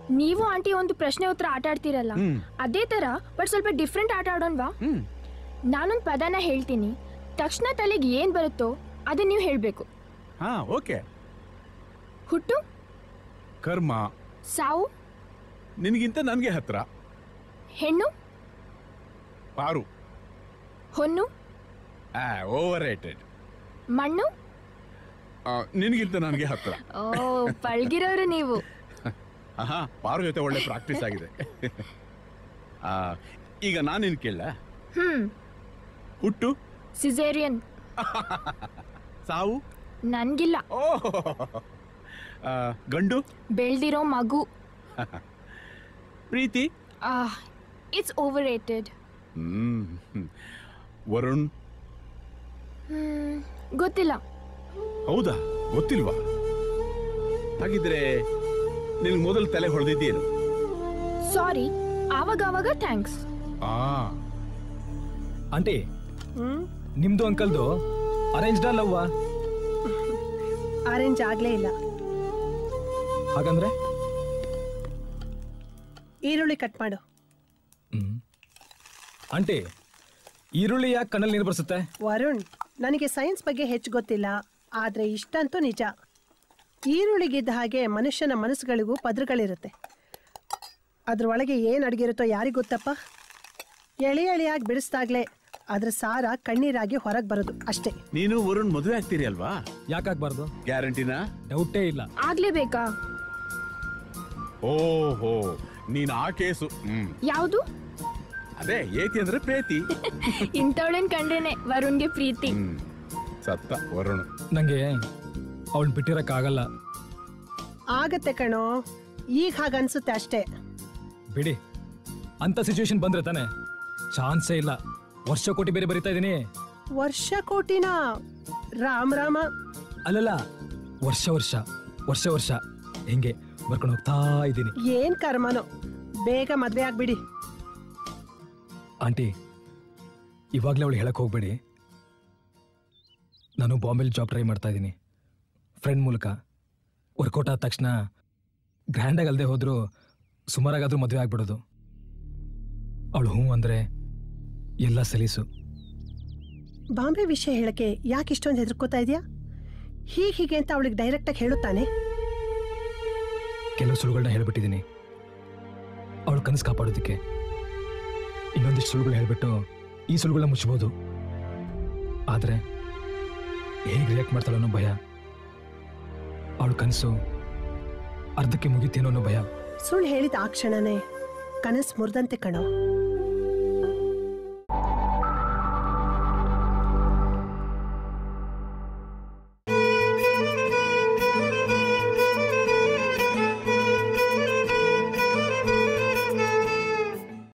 ನೀವು ಆಂಟಿ ಒಂದು ಪ್ರಶ್ನೆ ಉತ್ತರ ಆಟ ಆಡ್ತೀರಲ್ಲ ಹ್ಮ್. ಅದೇ ತರ ಬಟ್ ಸ್ವಲ್ಪ ಡಿಫ್ರೆಂಟ್ ಆಟ ಆಡೋಣವಾ ಹ್ಮ್ ನಾನೊಂದು ಪದನ ಹೇಳ್ತೀನಿ ತಕ್ಷಣ ತಲೆಗೆ ಏನ್ ಬರುತ್ತೋ ಅದನ್ನ ನೀವು ಹೇಳ್ಬೇಕು ಹಾ ಓಕೆ ಹುಟ್ಟು ಕರ್ಮ ಸಾವು ನಿನಗಿಂತ ನನಗೆ ಹತ್ರ ಹೆಣ್ಣು ಪಾರು ಹೊನ್ನು ಓವರ್ ರೇಟೆಡ್ ಮಣ್ಣು ನಿನಗಿಂತ ನನಗೆ ಹತ್ರ ಓ ಪಳ್ಗಿರೋರು ನೀವು ಆಹಾ ಪಾರು ಜೊತೆ ಒಳ್ಳೆ ಪ್ರಾಕ್ಟೀಸ್ ಆಗಿದೆ ಆ, ಈಗ ನಾನು ನಿನ್ ಕೇಳ ಹ್ಮ್ ಹುಟ್ಟು ಸಿಸೇರಿಯನ್ ಸಾವು ನನ್ಗಿಲ್ಲ ಓ ಆ, ಗಂಡು ಬೆಳ್ದಿರೋ ಮಗು ಪ್ರೀತಿ it's over rated hmm hmm. Varun ಗೊತ್ತಿಲ್ಲ ಹೌದಾ ಗೊತ್ತಿಲ್ವಾ ಹಾಗಿದ್ರೆ ನಿನ್ ಮೊದಲು ತಲೆ ಹೊಡೆದಿದ್ದೇನು ಸಾರಿ ಆವಾಗ ಆವಾಗ ಥ್ಯಾಂಕ್ಸ್ ಆ ಆಂಟಿ ನಿಮ್ದು ಅಂಕಲ್ದು ಅರೇಂಜ್ಡ್ ಅಲ್ಲವ್ವಾ ಆರೆಂಜ್ ಆಗ್ಲೇ ಇಲ್ಲ ಹಾಗಂದ್ರೆ ಈರುಳ್ಳಿ ಕಟ್ ಮಾಡು ಹ್ಮ್ ಆಂಟಿ ಈರುಳ್ಳಿ ಯಾಕೆ ಕಣ್ಣಲ್ಲಿ ನೀರು ಬರ್ಸುತ್ತೆ ವರುಣ್ ನನಗೆ ಸೈನ್ಸ್ ಬಗ್ಗೆ ಹೆಚ್ಚು ಗೊತ್ತಿಲ್ಲ ಆದ್ರೆ ಇಷ್ಟಂತೂ ನಿಜ ಈರುಳ್ಳಿಗಿದ್ದ ಹಾಗೆ ಮನುಷ್ಯನ ಮನಸ್ಸುಗಳಿಗೂ ಪದರುಗಳಿರುತ್ತೆ ಅದ್ರೊಳಗೆ ಏನು ಅಡಗಿರುತ್ತೋ ಯಾರಿಗ್ ಗೊತ್ತಪ್ಪ ಎಳೆ ಎಳೆಯಾಗಿ ಬಿಡಿಸ್ದಾಗ್ಲೇ ಅದ್ರ ಸಾರ ಕಣ್ಣೀರಾಗಿ ಹೊರಗೆ ಬರೋದು ಅಷ್ಟೇ ನೀನು ವರುಣ್ ಮದುವೆ ಆಗ್ತೀರಿ ಅಲ್ವಾ ಯಾಕಾಗ್ಬಾರ್ದು ಗ್ಯಾರಂಟಿನಾ ಡೌಟೇ ಇಲ್ಲ ಆಗ್ಲೇಬೇಕಾ ಓಹೋ ನೀನ್ ಆ ಕೇಸು ಹ್ಮ್ ಯಾವುದು ಅದೇ ಏತಿ ಅಂದ್ರೆ ಪ್ರೇತಿ ಇಂಥವಳನ್ ಕಂಡ್ರೇನೆ ವರುಣ್ಗೆ ಪ್ರೀತಿ ಹ್ಮ್ ಸತ್ತ ವರುಣ್ ನಂಗೆ ಅವಳು ಬಿಟ್ಟಿರಕ್ಕಾಗಲ್ಲ ಆಗತ್ತೆ ಕಣೋ ಈಗ ಹಾಗನ್ಸುತ್ತೆ ಅಷ್ಟೇ ಬಿಡಿ ಅಂತ ಸಿಚುವೇಶನ್ ಬಂದ್ರೆ ತಾನೆ ಚಾನ್ಸೇ ಇಲ್ಲ ವರ್ಷ ಕೋಟಿ ಬೇರೆ ಬರಿತಾ ಇದೀನಿ ವರ್ಷ ಕೋಟಿನ ರಾಮ್ ರಾಮ ಅಲ್ಲಲ್ಲ ವರ್ಷ ವರ್ಷ ವರ್ಷ ವರ್ಷ ಹಿಂಗೆ ಬರ್ಕೊಂಡು ಹೋಗ್ತಾ ಇದ್ದೀನಿ ಏನ್ ಕರ್ಮನೋ ಬೇಗ ಮದ್ವೆ ಆಗ್ಬಿಡಿ ಆಂಟಿ ಇವಾಗಲೇ ಅವಳು ಹೇಳಕ್ ಹೋಗ್ಬೇಡಿ ನಾನು ಬಾಂಬೆಲಿ ಜಾಬ್ ಟ್ರೈ ಮಾಡ್ತಾ ಇದ್ದೀನಿ ಫ್ರೆಂಡ್ ಮೂಲಕ ವರ್ಕೌಟ್ ಆದ ತಕ್ಷಣ ಗ್ರ್ಯಾಂಡಾಗಿ ಅಲ್ಲದೆ ಹೋದರೂ ಸುಮಾರಾಗಾದ್ರೂ ಮದುವೆ ಆಗ್ಬಿಡೋದು ಅವಳು ಹ್ಞೂ ಅಂದರೆ ಎಲ್ಲ ಸಲೀಸು ಬಾಂಬೆ ವಿಷಯ ಹೇಳಕ್ಕೆ ಯಾಕೆ ಇಷ್ಟೊಂದು ಹೆದರ್ಕೋತಾ ಇದೆಯಾ ಹೀಗೆ ಹೀಗೆ ಅಂತ ಅವಳಿಗೆ ಡೈರೆಕ್ಟಾಗಿ ಹೇಳುತ್ತಾನೆ ಕೆಲವು ಸುಳ್ಳುಗಳನ್ನ ಹೇಳ್ಬಿಟ್ಟಿದ್ದೀನಿ ಅವಳು ಕನಸು ಕಾಪಾಡೋದಕ್ಕೆ ಇನ್ನೊಂದಿಷ್ಟು ಸುಳ್ಳುಗಳು ಹೇಳ್ಬಿಟ್ಟು ಈ ಸುಳ್ಳುಗಳನ್ನ ಮುಚ್ಬೋದು ಆದರೆ ಹೇಗೆ ರಿಯಾಕ್ಟ್ ಮಾಡ್ತಾಳೋ ಅನ್ನೋ ಭಯ ಅವಳ ಕನಸು ಅರ್ಧಕ್ಕೆ ಮುಗಿತೇನೋ ಅನ್ನೋ ಭಯ ಸುಳ್ಳು ಹೇಳಿದ ಆ ಕ್ಷಣನೇ ಕನಸು ಮುರಿದಂತೆ ಕಣೋ